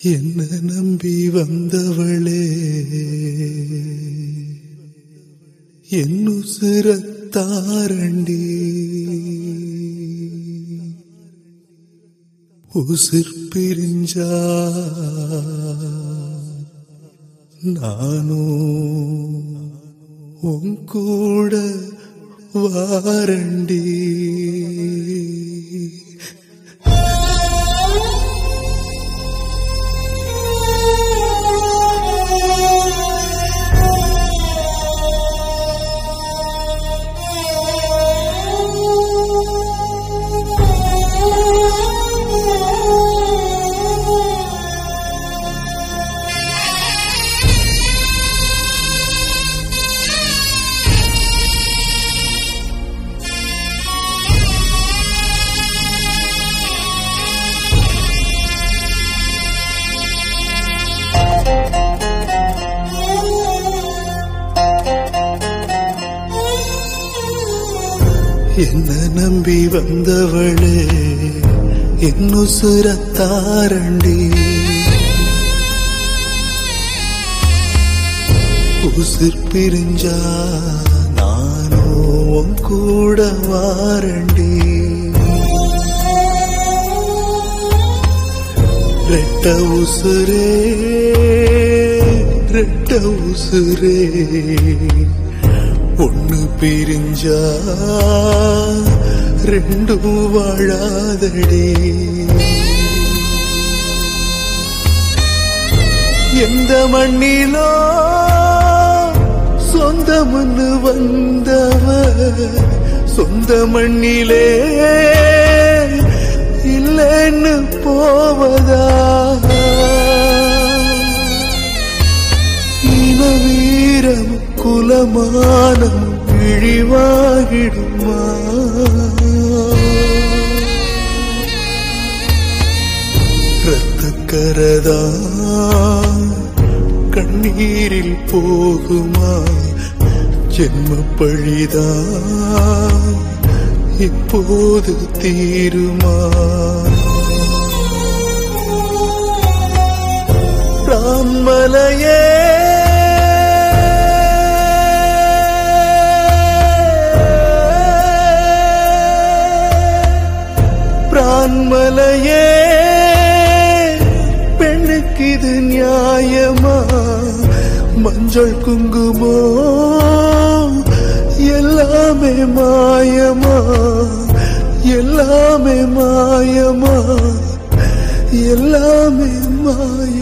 என்ன நம்பி வந்தவளே என்னுசிரத்தாரண்டி உசிர் பிரிஞ்சா நானோ உன் கூட வாரண்டி என்ன நம்பி வந்தவளே என்னுசுரத்தாரண்டி உசிர் பிரிஞ்சா நானோ உன் கூட வாரண்டி ரெட்ட உசுரே ரெட்ட உசுரே ஒண்ணு பிரிஞ்சா ரெண்டும் வாழாதடி எந்த மண்ணிலோ சொந்த மண்ணு வந்தவ சொந்த மண்ணிலே இல்லைன்னு போவதா இன வீரம் குலமானம் இழிவாகிடுமா ரத்தக்கரதா கண்ணீரில் போகுமா ஜென்ம பழிதா இப்போது தீருமா ராமலையே பிரான்மலையே பெண்ணுக்கு இது நியாயமா மஞ்சள் குங்குமோ எல்லாமே மாயமா எல்லாமே மாயமா எல்லாமே மாய